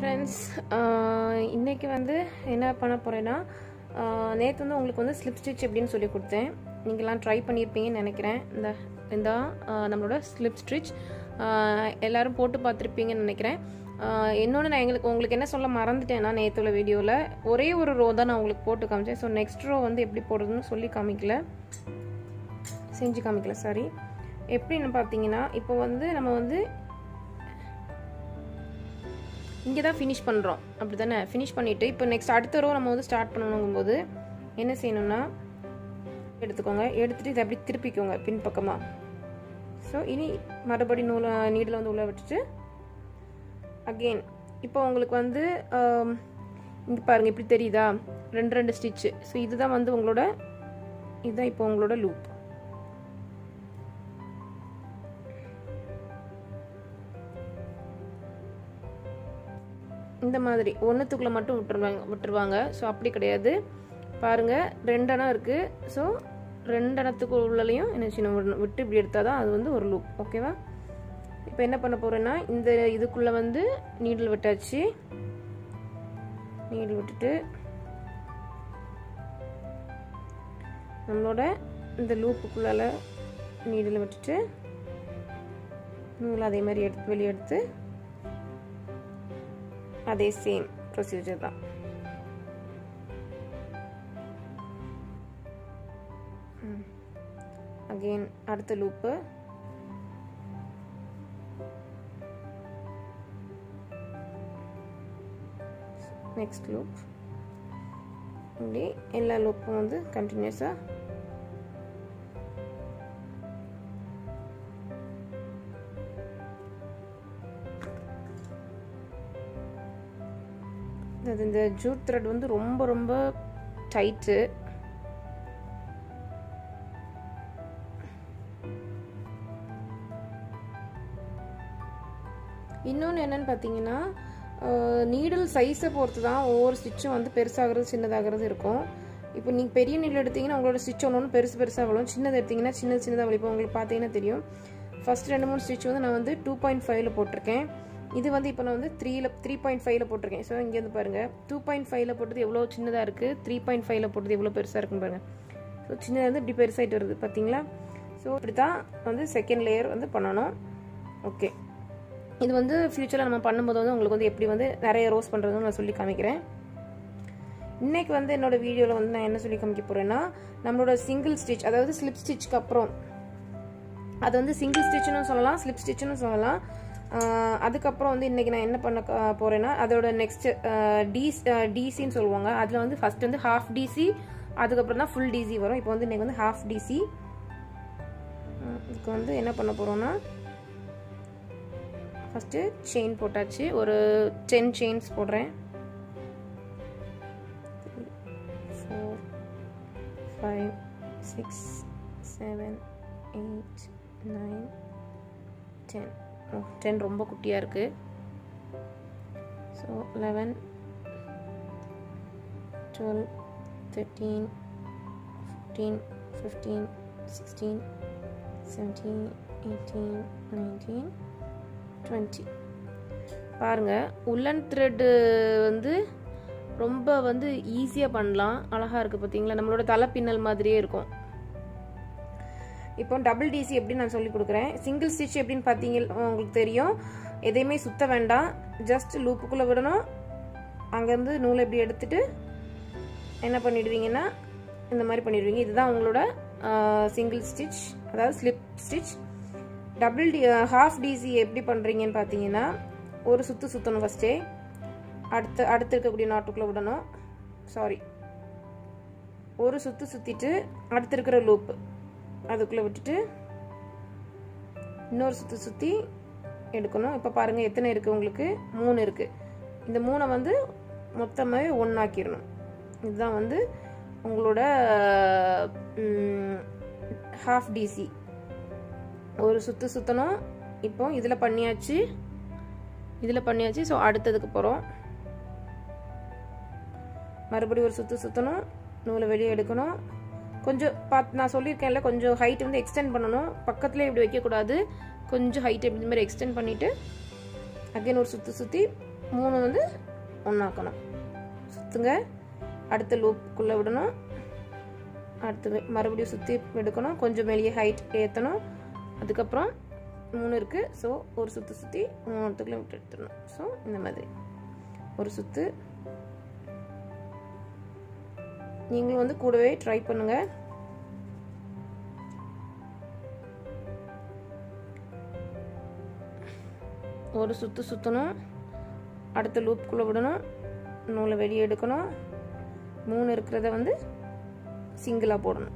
friends இன்றைக்கி வந்து என்ன பண்ண போகிறேன்னா நேற்று வந்து உங்களுக்கு வந்து ஸ்லிப் ஸ்டிச் எப்படின்னு சொல்லி கொடுத்தேன் நீங்கள்லாம் ட்ரை பண்ணியிருப்பீங்கன்னு நினைக்கிறேன் இந்த இந்த நம்மளோட ஸ்லிப் ஸ்டிச் எல்லோரும் போட்டு பார்த்துருப்பீங்கன்னு நினைக்கிறேன் இன்னொன்று நான் எங்களுக்கு உங்களுக்கு என்ன சொல்ல மறந்துட்டேன்னா நேற்றுள்ள வீடியோவில் ஒரே ஒரு ரோ தான் நான் உங்களுக்கு போட்டு காமிச்சேன் ஸோ நெக்ஸ்ட் ரோ வந்து எப்படி போடுறதுன்னு சொல்லி காமிக்கல செஞ்சு காமிக்கல சாரி எப்படின்னு பார்த்தீங்கன்னா இப்போ வந்து நம்ம வந்து இங்கே தான் ஃபினிஷ் பண்ணுறோம் அப்படி தானே ஃபினிஷ் பண்ணிவிட்டு இப்போ நெக்ஸ்ட் அடுத்த ரோ நம்ம வந்து ஸ்டார்ட் பண்ணணுங்கும்போது என்ன செய்யணும்னா எடுத்துக்கோங்க எடுத்துகிட்டு இதை அப்படி திருப்பிக்கோங்க பின்பக்கமாக ஸோ இனி மறுபடி நூலை நீடில் வந்து உள்ளே விட்டுட்டு அகெயின் இப்போ உங்களுக்கு வந்து இங்கே பாருங்கள் இப்படி தெரியுதா ரெண்டு ரெண்டு ஸ்டிச்சு ஸோ இதுதான் வந்து உங்களோட இதுதான் இப்போ உங்களோட லூப் இந்த மாதிரி ஒன்றுத்துக்குள்ளே மட்டும் விட்டுருவாங்க விட்டுருவாங்க ஸோ அப்படி கிடையாது பாருங்கள் ரெண்டெண்ணம் இருக்குது ஸோ ரெண்டெண்ணத்துக்கு உள்ளலையும் என்ன சின்ன விடணும் விட்டு இப்படி எடுத்தால் தான் அது வந்து ஒரு லூப் ஓகேவா இப்போ என்ன பண்ண போகிறேன்னா இந்த இதுக்குள்ளே வந்து நீடில் விட்டாச்சு நீடில் விட்டுட்டு நம்மளோட இந்த லூப்புக்குள்ளால நீடில் விட்டுட்டு நூல் அதே மாதிரி எடுத்து வெளியே எடுத்து அதே சேம் ப்ரொசீஜர் தான் அகெயின் அடுத்த லூப்பு நெக்ஸ்ட் லூப் இப்படி எல்லா லூப்பும் வந்து கண்டினியூஸாக அது இந்த ஜூட் த்ரெட் வந்து ரொம்ப ரொம்ப டைட்டு இன்னொன்று என்னன்னு பார்த்தீங்கன்னா நீடில் சைஸை பொறுத்து தான் ஒவ்வொரு ஸ்டிச்சும் வந்து பெருசாகிறது சின்னதாகிறது இருக்கும் இப்போ நீங்கள் பெரிய நீடில் எடுத்தீங்கன்னா உங்களோட ஸ்டிச் ஒன்று ஒன்று பெருசு பெருசாக வரும் சின்னது எடுத்தீங்கன்னா சின்னது சின்னதாக வலிப்போம் உங்களுக்கு பார்த்தீங்கன்னா தெரியும் ஃபஸ்ட் ரெண்டு மூணு ஸ்டிச் வந்து நான் வந்து டூ பாயிண்ட் ஃபைவ்ல போட்டிருக்கேன் இது வந்து இப்போ நான் வந்து த்ரீல த்ரீ பாயிண்ட் ஃபைவ்ல போட்டிருக்கேன் ஸோ இங்கே வந்து பாருங்கள் டூ பாயிண்ட் ஃபைவ்ல போட்டது எவ்வளோ சின்னதாக இருக்குது த்ரீ பாயிண்ட் ஃபைவ்ல போட்டது எவ்வளோ பெருசாக இருக்குன்னு பாருங்கள் ஸோ சின்னது வந்து இப்படி பெருசாகிட்டு வருது பார்த்தீங்களா ஸோ இப்படி தான் வந்து செகண்ட் லேயர் வந்து பண்ணணும் ஓகே இது வந்து ஃப்யூச்சரில் நம்ம பண்ணும்போது வந்து உங்களுக்கு வந்து எப்படி வந்து நிறைய ரோஸ் பண்ணுறதுன்னு நான் சொல்லி காமிக்கிறேன் இன்றைக்கி வந்து என்னோடய வீடியோவில் வந்து நான் என்ன சொல்லி காமிக்க போகிறேன்னா நம்மளோட சிங்கிள் ஸ்டிச் அதாவது ஸ்லிப் ஸ்டிச்சுக்கு அப்புறம் அது வந்து சிங்கிள் ஸ்டிச்சுன்னு சொல்லலாம் ஸ்லிப் ஸ்டிச்சுன்னு சொல்லலாம் அதுக்கப்புறம் வந்து இன்றைக்கி நான் என்ன பண்ண போகிறேன்னா அதோட நெக்ஸ்ட் டி டிசின்னு சொல்லுவாங்க அதில் வந்து ஃபஸ்ட் வந்து ஹாஃப் டிசி அதுக்கப்புறம் தான் ஃபுல் டிசி வரும் இப்போ வந்து இன்றைக்கி வந்து ஹாஃப் டிசி இதுக்கு வந்து என்ன பண்ண போகிறோன்னா ஃபஸ்ட்டு செயின் போட்டாச்சு ஒரு டென் செயின்ஸ் போடுறேன் four five six seven eight nine ten ten ரொம்ப குட்டியாக இருக்குது so eleven twelve thirteen fifteen fifteen sixteen seventeen eighteen nineteen twenty பாருங்கள் உள்ளன் த்ரெட்டு வந்து ரொம்ப வந்து ஈஸியாக பண்ணலாம் அழகாக இருக்குது பார்த்தீங்களா நம்மளோட தலைப்பின்னல் மாதிரியே இருக்கும் இப்போ டபுள் டிசி எப்படி நான் சொல்லி கொடுக்குறேன் சிங்கிள் ஸ்டிச் எப்படின்னு பார்த்தீங்க உங்களுக்கு தெரியும் எதையுமே சுத்த வேண்டாம் ஜஸ்ட் லூப்புக்குள்ளே விடணும் அங்கேருந்து நூலை எப்படி எடுத்துட்டு என்ன பண்ணிடுவீங்கன்னா இந்த மாதிரி பண்ணிடுவீங்க இதுதான் உங்களோட சிங்கிள் ஸ்டிச் அதாவது slip stitch double D half DC எப்படி பண்ணுறீங்கன்னு பார்த்தீங்கன்னா ஒரு சுற்று சுற்றணும் ஃபஸ்ட்டே அடுத்து அடுத்து இருக்கக்கூடிய நாட்டுக்குள்ளே விடணும் சாரி ஒரு சுற்று சுற்றிட்டு அடுத்து இருக்கிற லூப்பு அதுக்குள்ளே விட்டுட்டு இன்னொரு சுற்றி சுற்றி எடுக்கணும் இப்போ பாருங்கள் எத்தனை இருக்குது உங்களுக்கு மூணு இருக்குது இந்த மூணை வந்து மொத்தமாகவே ஒன்றாக்கிடணும் இதுதான் வந்து உங்களோட ஹாஃப் டிசி ஒரு சுற்று சுற்றணும் இப்போ இதில் பண்ணியாச்சு இதில் பண்ணியாச்சு ஸோ அடுத்ததுக்கு போகிறோம் மறுபடியும் ஒரு சுற்று சுற்றணும் நூலை வெளியே எடுக்கணும் கொஞ்சம் பார்த்து நான் சொல்லியிருக்கேன்ல கொஞ்சம் ஹைட் வந்து எக்ஸ்டெண்ட் பண்ணணும் பக்கத்துலேயே இப்படி வைக்கக்கூடாது கொஞ்சம் ஹைட் இப்படி இந்த மாதிரி எக்ஸ்டெண்ட் பண்ணிவிட்டு அகைன் ஒரு சுற்றி சுற்றி மூணு வந்து ஒன்றாக்கணும் சுற்றுங்க அடுத்த லூப்புக்குள்ளே விடணும் அடுத்தது மறுபடியும் சுற்றி எடுக்கணும் கொஞ்சம் வெளியே ஹைட் ஏற்றணும் அதுக்கப்புறம் மூணு இருக்குது ஸோ ஒரு சுற்று சுற்றி மூணுத்துக்குள்ளே விட்டு எடுத்துடணும் ஸோ இந்த மாதிரி ஒரு சுற்று நீங்களும் வந்து கூடவே ட்ரை பண்ணுங்கள் ஒரு சுற்று சுற்றணும் அடுத்த லூப்புக்குள்ளே விடணும் நூலை வெளியே எடுக்கணும் மூணு இருக்கிறத வந்து சிங்கிளாக போடணும்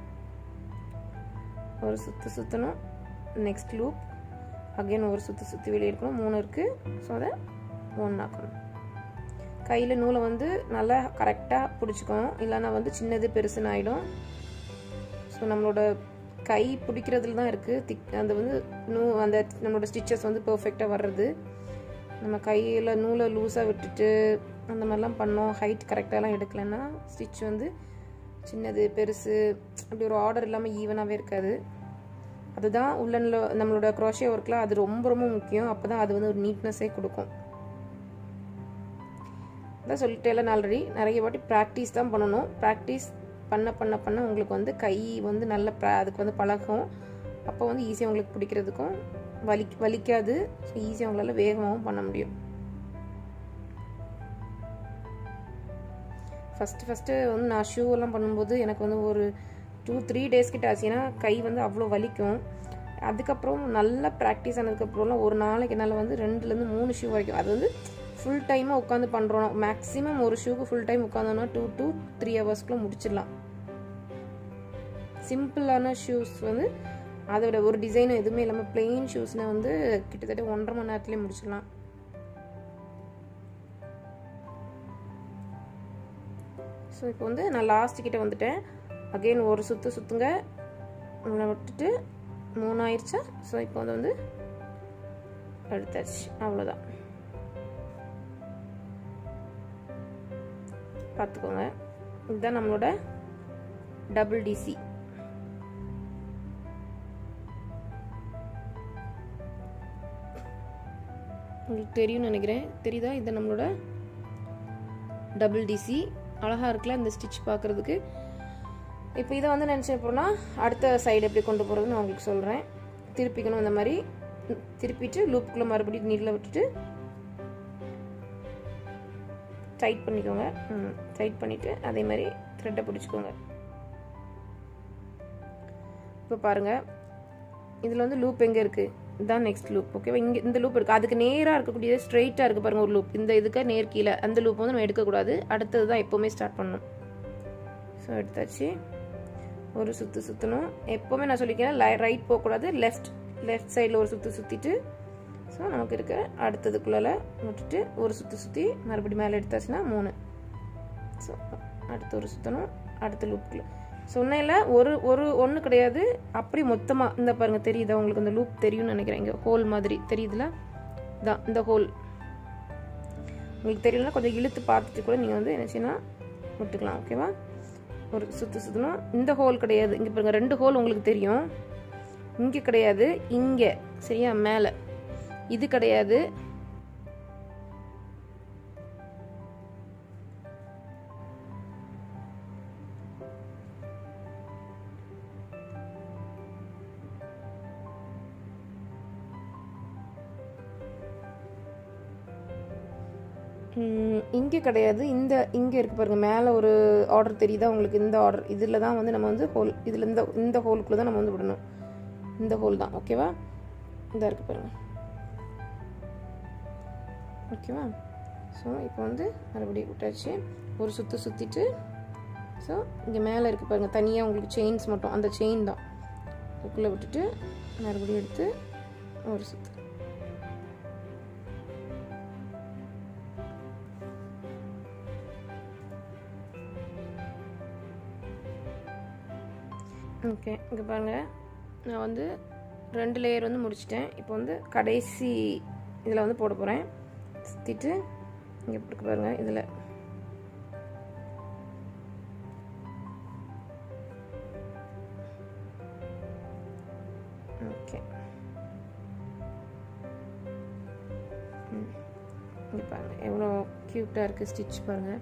ஒரு சுற்று சுற்றணும் நெக்ஸ்ட் லூப் அகைன் ஒரு சுற்று சுற்றி வெளியே எடுக்கணும் மூணு இருக்குது ஸோ அதை ஒன்றாக்கணும் கையில் நூலை வந்து நல்லா கரெக்டாக பிடிச்சிக்கணும் இல்லைன்னா வந்து சின்னது பெருசுன்னு ஆகிடும் ஸோ நம்மளோட கை பிடிக்கிறதுல தான் இருக்குது திக் அந்த வந்து நூ அந்த நம்மளோட ஸ்டிச்சஸ் வந்து பர்ஃபெக்டாக வர்றது நம்ம கையில் நூலை லூஸாக விட்டுட்டு அந்த மாதிரிலாம் பண்ணோம் ஹைட் கரெக்டாலாம் எடுக்கலைன்னா ஸ்டிச் வந்து சின்னது பெருசு அப்படி ஒரு ஆர்டர் இல்லாமல் ஈவனாகவே இருக்காது அதுதான் உள்ளனில் நம்மளோட க்ரோஷே ஒர்க்கில் அது ரொம்ப ரொம்ப முக்கியம் அப்போ தான் அது வந்து ஒரு நீட்னஸே கொடுக்கும் அதான் சொல்லிட்டேல ஆல்ரெடி நிறைய வாட்டி ப்ராக்டிஸ் தான் பண்ணணும் ப்ராக்டிஸ் பண்ண பண்ண பண்ண உங்களுக்கு வந்து கை வந்து நல்ல ப்ரா அதுக்கு வந்து பழகும் அப்போ வந்து ஈஸியாக உங்களுக்கு பிடிக்கிறதுக்கும் வலி வலிக்காது ஸோ ஈஸியாக உங்களால் வேகமாகவும் பண்ண முடியும் ஃபஸ்ட்டு ஃபஸ்ட்டு வந்து நான் ஷூ எல்லாம் பண்ணும்போது எனக்கு வந்து ஒரு டூ த்ரீ டேஸ் கிட்ட ஆச்சுன்னா கை வந்து அவ்வளோ வலிக்கும் அதுக்கப்புறம் நல்லா ப்ராக்டிஸ் ஆனதுக்கப்புறம்லாம் ஒரு நாளைக்கு என்னால் வந்து ரெண்டுலேருந்து மூணு ஷூ வரைக்கும் அது வந்து ஃபுல் டைமாக உட்காந்து பண்ணுறோம் மேக்ஸிமம் ஒரு ஷூக்கு ஃபுல் டைம் உட்காந்தோன்னா டூ டூ த்ரீ ஹவர்ஸ்க்குள்ளே முடிச்சிடலாம் சிம்பிளான ஷூஸ் வந்து அதோட ஒரு டிசைனும் எதுவுமே இல்லாமல் பிளெயின் ஷூஸ்னால் வந்து கிட்டத்தட்ட ஒன்றரை மணி நேரத்துலேயே முடிச்சிடலாம் ஸோ இப்போ வந்து நான் லாஸ்ட் கிட்ட வந்துட்டேன் அகெயின் ஒரு சுற்று சுற்றுங்க உங்களை விட்டுட்டு மூணு ஆயிடுச்சா ஸோ இப்போ வந்து வந்து எடுத்தாச்சு அவ்வளோதான் பார்த்துக்கோங்க இதுதான் நம்மளோட டபுள் டிசி உங்களுக்கு தெரியும்னு நினைக்கிறேன் தெரியுதா இது நம்மளோட டபுள் டிசி அழகாக இருக்குல்ல இந்த ஸ்டிச் பார்க்குறதுக்கு இப்போ இதை வந்து நினச்சேன் போனால் அடுத்த சைடு எப்படி கொண்டு போகிறதுன்னு நான் உங்களுக்கு சொல்கிறேன் திருப்பிக்கணும் இந்த மாதிரி திருப்பிட்டு லூப்புக்குள்ளே மறுபடியும் நீரில் விட்டுட்டு டைட் பண்ணிக்கோங்க டைட் பண்ணிவிட்டு அதே மாதிரி த்ரெட்டை பிடிச்சிக்கோங்க இப்போ பாருங்கள் இதில் வந்து லூப் எங்கே இருக்குது இதுதான் நெக்ஸ்ட் லூப் ஓகேவா இங்கே இந்த லூப் இருக்குது அதுக்கு நேராக இருக்கக்கூடிய ஸ்ட்ரெயிட்டாக இருக்குது பாருங்கள் ஒரு லூப் இந்த இதுக்கு நேர் கீழே அந்த லூப் வந்து நம்ம எடுக்கக்கூடாது அடுத்தது தான் எப்போவுமே ஸ்டார்ட் பண்ணணும் ஸோ எடுத்தாச்சு ஒரு சுற்று சுற்றணும் எப்போவுமே நான் சொல்லிக்கிறேன் ரைட் போகக்கூடாது லெஃப்ட் லெஃப்ட் சைடில் ஒரு சுற்று சுற்றிட்டு ஸோ நமக்கு இருக்க அடுத்ததுக்குள்ளால விட்டுட்டு ஒரு சுற்றி சுற்றி மறுபடியும் மேலே எடுத்தாச்சுன்னா மூணு ஸோ அடுத்து ஒரு சுற்றணும் அடுத்த லூப்புக்குள்ள சொன்னேன்ல ஒரு ஒரு ஒன்று கிடையாது அப்படி மொத்தமாக இந்த பாருங்கள் தெரியுதா உங்களுக்கு இந்த லூப் தெரியும்னு நினைக்கிறேன் இங்கே ஹோல் மாதிரி தெரியுதுல தான் இந்த ஹோல் உங்களுக்கு தெரியலனா கொஞ்சம் இழுத்து பார்த்துட்டு கூட நீங்கள் வந்து என்ன செய்யணும் விட்டுக்கலாம் ஓகேவா ஒரு சுற்று சுற்றணும் இந்த ஹோல் கிடையாது இங்கே பாருங்க ரெண்டு ஹோல் உங்களுக்கு தெரியும் இங்கே கிடையாது இங்கே சரியா மேலே இது கிடையாது இங்கே கிடையாது இந்த இங்கே இருக்குது பாருங்கள் மேலே ஒரு ஆர்டர் தெரியுதா உங்களுக்கு இந்த ஆர்டர் இதில் தான் வந்து நம்ம வந்து ஹோல் இதில் இந்த இந்த ஹோலுக்குள்ளே தான் நம்ம வந்து விடணும் இந்த ஹோல் தான் ஓகேவா இதாக இருக்குது பாருங்கள் ஓகேவா ஸோ இப்போ வந்து மறுபடியும் விட்டாச்சு ஒரு சுற்று சுற்றிட்டு ஸோ இங்கே மேலே இருக்குது பாருங்கள் தனியாக உங்களுக்கு செயின்ஸ் மட்டும் அந்த செயின் தான் அதுக்குள்ளே விட்டுட்டு மறுபடியும் எடுத்து ஒரு சுற்று ஓகே இங்கே பாருங்கள் நான் வந்து ரெண்டு லேயர் வந்து முடிச்சிட்டேன் இப்போ வந்து கடைசி இதில் வந்து போட போகிறேன் சுற்றிட்டு இங்கே இருக்கு பாருங்கள் இதில் ஓகே இங்கே பாருங்கள் எவ்வளோ க்யூட்டாக இருக்குது ஸ்டிச் பாருங்கள்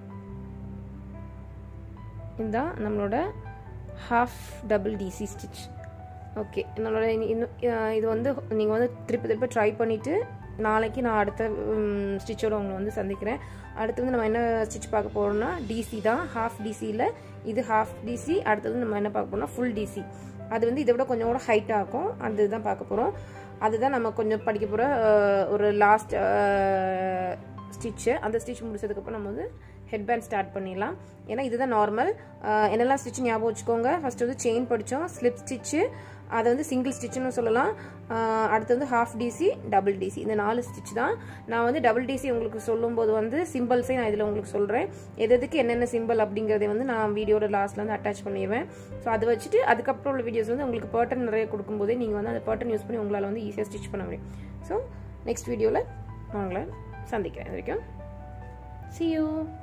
இதுதான் நம்மளோட half double DC stitch okay நம்மளோட இன்னும் இது வந்து நீங்கள் வந்து திருப்பி திருப்பி ட்ரை பண்ணிவிட்டு நாளைக்கு நான் அடுத்த ஸ்டிச்சோட உங்களை வந்து சந்திக்கிறேன் அடுத்து வந்து நம்ம என்ன ஸ்டிச் பார்க்க போகிறோம்னா டிசி தான் ஹாஃப் டிசியில் இது ஹாஃப் டிசி அடுத்தது நம்ம என்ன பார்க்க போகிறோம்னா ஃபுல் டிசி அது வந்து இதை விட கொஞ்சம் கூட ஹைட்டாக இருக்கும் அதுதான் பார்க்க போகிறோம் அதுதான் நம்ம கொஞ்சம் படிக்க போகிற ஒரு லாஸ்ட் ஸ்டிச்சு அந்த ஸ்டிச் முடிச்சதுக்கப்புறம் நம்ம வந்து ஹெட் பேண்ட் ஸ்டார்ட் பண்ணிடலாம் ஏன்னா இதுதான் நார்மல் என்னெல்லாம் ஸ்டிச் ஞாபகம் வச்சுக்கோங்க ஃபஸ்ட்டு வந்து செயின் படித்தோம் ஸ்லிப் ஸ்டிச்சு அதை வந்து சிங்கிள் ஸ்டிச்சுன்னு சொல்லலாம் அடுத்து வந்து ஹாஃப் டிசி டபுள் டிசி இந்த நாலு ஸ்டிச் தான் நான் வந்து டபுள் டிசி உங்களுக்கு சொல்லும்போது வந்து சிம்பிள்ஸே நான் இதில் உங்களுக்கு சொல்கிறேன் எது எதுக்கு என்னென்ன சிம்பிள் அப்படிங்கிறத வந்து நான் வீடியோட லாஸ்ட்டில் வந்து அட்டாச் பண்ணிடுவேன் ஸோ அதை வச்சுட்டு அதுக்கப்புறம் உள்ள வீடியோஸ் வந்து உங்களுக்கு பேட்டர்ன் நிறைய கொடுக்கும்போதே நீங்கள் வந்து அந்த பேட்டர்ன் யூஸ் பண்ணி உங்களால் வந்து ஈஸியாக ஸ்டிச் பண்ண முடியும் ஸோ நெக்ஸ்ட் வீடியோவில் நான் உங்களை சந்திக்கிறேன் இது வரைக்கும் சி யூ